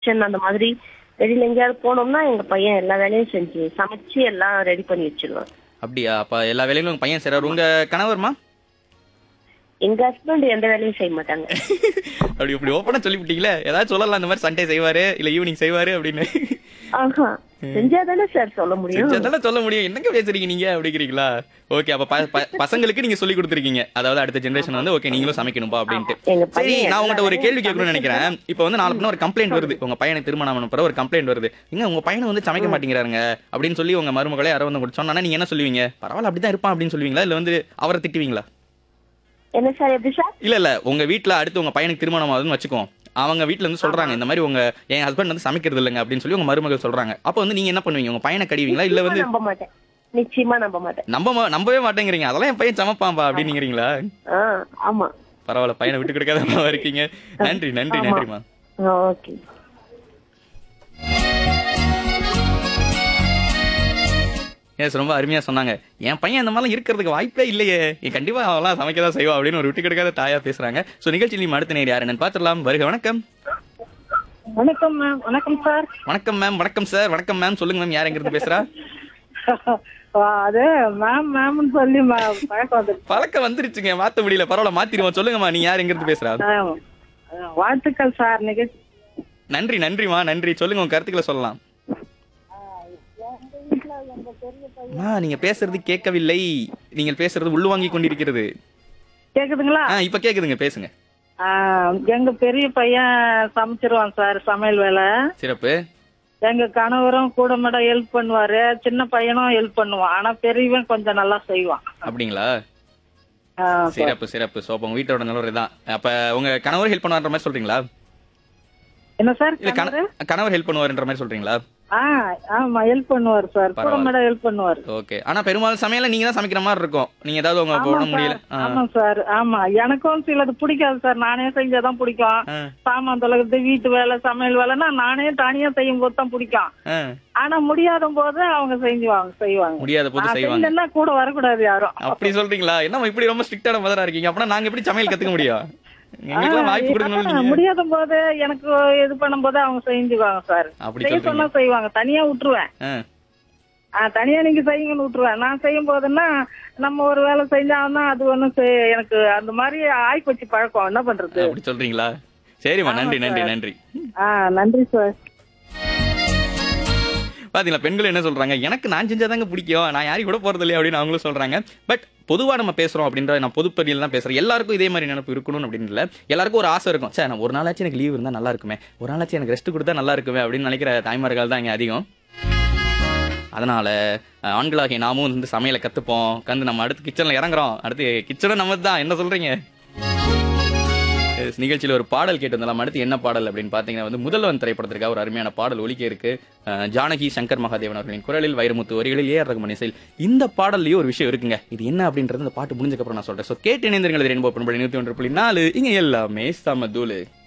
Function அந்த மாதிரி வெளியில எங்கேயாவது போனோம்னா எங்க பையன் எல்லா வேலையும் செஞ்சு சமைச்சு எல்லாம் ரெடி பண்ணி வச்சிருவாங்க அப்படியா அப்ப எல்லா வேலைகளும் உங்க பையன் செய்றாரு உங்க கணவர்மா எங்க ஹஸ்பண்ட் எந்த வேலையும் செய்ய மாட்டாங்க அப்படி இப்படி ஓப்பனா சொல்லிவிட்டீங்களே ஏதாவது சொல்லலாம் இந்த மாதிரி சண்டே செய்வாரு இல்ல ஈவினிங் செய்வாரு அப்படின்னு ஆஹா செஞ்சாதானே சார் சொல்ல முடியும் செஞ்சதெல்லாம் சொல்ல முடியும் என்னங்க பேசுறீங்க நீங்க அப்படிங்கிறீங்களா ஓகே அப்ப ப- ப- பசங்களுக்கு நீங்க சொல்லி கொடுத்துருக்கீங்க அதாவது அடுத்த ஜெனரேஷன் வந்து ஓகே நீங்களும் சமைக்கணும்பா அப்படின்ட்டு எங்க சரி பையன் நான் எல்லா உங்கள்ட்ட ஒரு வேலையும் கேள்வி கேட்கணும்னு நினைக்கிறேன் இப்போ வந்து நாலு ஒரு கம்ப்ளைண்ட் வருது உங்க பையனை திருமணம் பண்ண பிறகு ஒரு கம்ப்ளைண்ட் வருது இங்க உங்க பையனை வந்து சமைக்க மாட்டேங்கிறாருங்க அப்படின்னு சொல்லி உங்க மருமகளே யாரோ வந்து உங்களுக்கு சொன்னா நீங்க என்ன சொல்லுவீங்க பரவாயில்ல அப்படிதான் இருப்பான் அப்படின்னு சொல்லுவீங்களா இல்ல வந்து அவரை திட்டுவீங்களா என்ன சார் எப்படி சார் இல்ல இல்ல உங்க வீட்ல அடுத்து உங்க பையனுக்கு திருமணம் ஆகுதுன்னு வச்சுக்கோ அவங்க வீட்ல இருந்து சொல்றாங்க இந்த மாதிரி உங்க என் ஹஸ்பண்ட் வந்து சமைக்கிறது இல்லைங்க அப்படின்னு சொல்லி உங்க மருமகள் சொல்றாங்க அப்போ வந்து நீங்க என்ன பண்ணுவீங்க உங்க பையனை கடிவீங்களா இல்ல வந்து நம்ப மாட்டேன் நிச்சயமா நம்ப மாட்டேன் நம்ப மா- நம்பவே மாட்டேங்கிறீங்க அதெல்லாம் என் பையன் சமைப்பான்பா அப்படிங்கிறீங்களா ஆ ஆமா பரவாயில்ல பையனை விட்டு கொடுக்காத இருக்கீங்க நன்றி நன்றி ஆமா. நன்றிமா ஓகே எஸ் ரொம்ப அருமையா சொன்னாங்க என் பையன் அந்த மாதிரிலாம் இருக்கிறதுக்கு வாய்ப்பே இல்லையே என் கண்டிப்பா அவெல்லாம் சமைக்க தான் செய்வா அப்படின்னு ஒரு விட்டு கொடுக்காத தாயா பேசுறாங்க சோ நிகழ்ச்சியில் நீ அடுத்த நேர் யார் என்னன்னு பாத்துடலாம் வருக வணக்கம் வணக்கம் மேம் வணக்கம் சார் வணக்கம் மேம் வணக்கம் சார் வணக்கம் மேம் சொல்லுங்க மேம் யார் எங்கிருந்து பேசுறா அது மேம் மேம்னு சொல்லி ம- பழக்கம் வந்துருச்சு பழக்கம் வந்துருச்சுங்க மாத்த முடியல பரவாயில்ல மாத்திருவோம் சொல்லுங்கம்மா நீ யார் எங்கிருந்து பேசுறா ஆ, ஆ, வாழ்த்துக்கள் சார் நிகழ்ச்சி நன்றி நன்றிமா நன்றி சொல்லுங்க உங்க கருத்துக்களை சொல்லலாம் அம்மா நீங்க பேசுறது கேட்கவில்லை நீங்கள் பேசுறது உள்வாங்கி கொண்டிருக்கிறது கேக்குதுங்களா ஆ இப்ப கேக்குதுங்க பேசுங்க ஆ, எங்க பெரிய பையன் சமைச்சிருவான் சார் சமையல் வேலை சிறப்பு எங்க கணவரும் கூட மாட ஹெல்ப் பண்ணுவாரு சின்ன பையனும் ஹெல்ப் பண்ணுவான் ஆனா பெரியவன் கொஞ்சம் நல்லா செய்வான் அப்படிங்களா ஆ, சார். சிறப்பு சிறப்பு சோ அப்ப உங்க வீட்டோட நிலவரம் தான் அப்ப உங்க கணவர் ஹெல்ப் பண்ணுவார்ன்ற மாதிரி சொல்றீங்களா என்ன சார் இல்ல கண- கணவரு? கணவர் ஹெல்ப் பண்ணுவாருன்ற மாதிரி சொல்றீங்களா ஆ ஆமா ஹெல்ப் பண்ணுவார் சார் கூட பரவாயில்ல. மாட ஹெல்ப் பண்ணுவாரு ஓகே ஆனா பெரும்பாலும் சமையல நீங்க தான் சமைக்கிற மாதிரி இருக்கும் நீங்க ஏதாவது உங்க ஆமா போட சார். முடியல ஆ. ஆமா சார் ஆமா எனக்கும் சிலது பிடிக்காது சார் நானே செஞ்சாதான் பிடிக்கும் ஆ, சாமான் தொலைகிறது வீட்டு வேலை சமையல் வேலைன்னா நானே தனியா செய்யும் போது தான் பிடிக்கும் ஆ. ஆனா முடியாத போது அவங்க செஞ்சுவாங்க செய்வாங்க முடியாத போது நான் செய்வாங்க செய்யலைன்னா கூட வரக்கூடாது யாரும் அப்படி சொல்றீங்களா என்ன இப்படி ரொம்ப ஸ்ட்ரிக்டான மதரா இருக்கீங்க அப்பனா நாங்க எப்படி சமையல் கத்துக்க முடியும் எங்களுக்கெல்லாம் வாய்ப்பு கொடுக்கணும் ஆ, நீங்க முடியாத போது எனக்கு இது பண்ணும்போது அவங்க செஞ்சுக்குவாங்க சார் அப்படி செய்ய சொன்னா சொல்றீங்க செய்வாங்க தனியா விட்டுருவேன் ஆ, ஆ, தனியா நீங்க செய்யுங்கன்னு விட்டுருவேன் நான் செய்யும் போதுன்னா நம்ம ஒரு வேலை செஞ்சாங்கன்னா அது ஒண்ணும் செய்- எனக்கு அந்த மாதிரி ஆய்ப்போச்சு பழக்கம் என்ன பண்றது அப்படி சொல்றீங்களா சரிம்மா நன்றி நன்றி நன்றி ஆ நன்றி சார் பாத்தீங்களா பெண்கள் என்ன சொல்றாங்க எனக்கு நான் செஞ்சாதாங்க பிடிக்கும் நான் யாரையும் கூட போறது இல்லையா அப்படின்னு அவங்களும் சொல்றாங்க பட் பொதுவா நம்ம பேசுறோம் அப்படின்ற நான் பொதுப்படியில் தான் பேசுறேன் எல்லாருக்கும் இதே மாதிரி நினைப்பு இருக்கணும் அப்படின்னு இல்ல எல்லாருக்கும் ஒரு ஆசை இருக்கும் சார் நான் ஒரு நாளாச்சும் எனக்கு லீவ் இருந்தா நல்லா இருக்குமே ஒரு நாளாச்சும் எனக்கு ரெஸ்ட் கொடுத்தா நல்லா இருக்குமே அப்படின்னு நினைக்கிற தாய்மார்கள் தான் இங்க அதிகம் அதனால அஹ், ஆண்களாகிய நாமும் வந்து சமையலை கத்துப்போம் கந்து நம்ம அடுத்து கிச்சன்ல இறங்குறோம் அடுத்து கிச்சனும் நம்ம தான் என்ன சொல்றீங்க Yes, நிகழ்ச்சியில ஒரு பாடல் கேட்டு வந்தலாம் அடுத்து என்ன பாடல் அப்படின்னு பாத்தீங்கன்னா வந்து முதல்வன் திரைப்படத்திற்காக ஒரு அருமையான பாடல் ஒலிக்க இருக்கு அஹ், ஜானகி சங்கர் மகாதேவன் அவர்களின் குரலில் வைரமுத்து வரிகளில் ஏஆர் ரகுமன் இசையில் இந்த பாடல்லையும் ஒரு விஷயம் இருக்குங்க இது என்ன அப்படின்றது இந்த பாட்டு முடிஞ்சதுக்கு அப்புறம் நான் சொல்றேன் ஸோ கேட்டு இணைந்திருங்கள் ரெயின்போ பண்படி நூத்தி ஒன்று புள்ளி நாலு இங்க எல்லாமே சமதூளு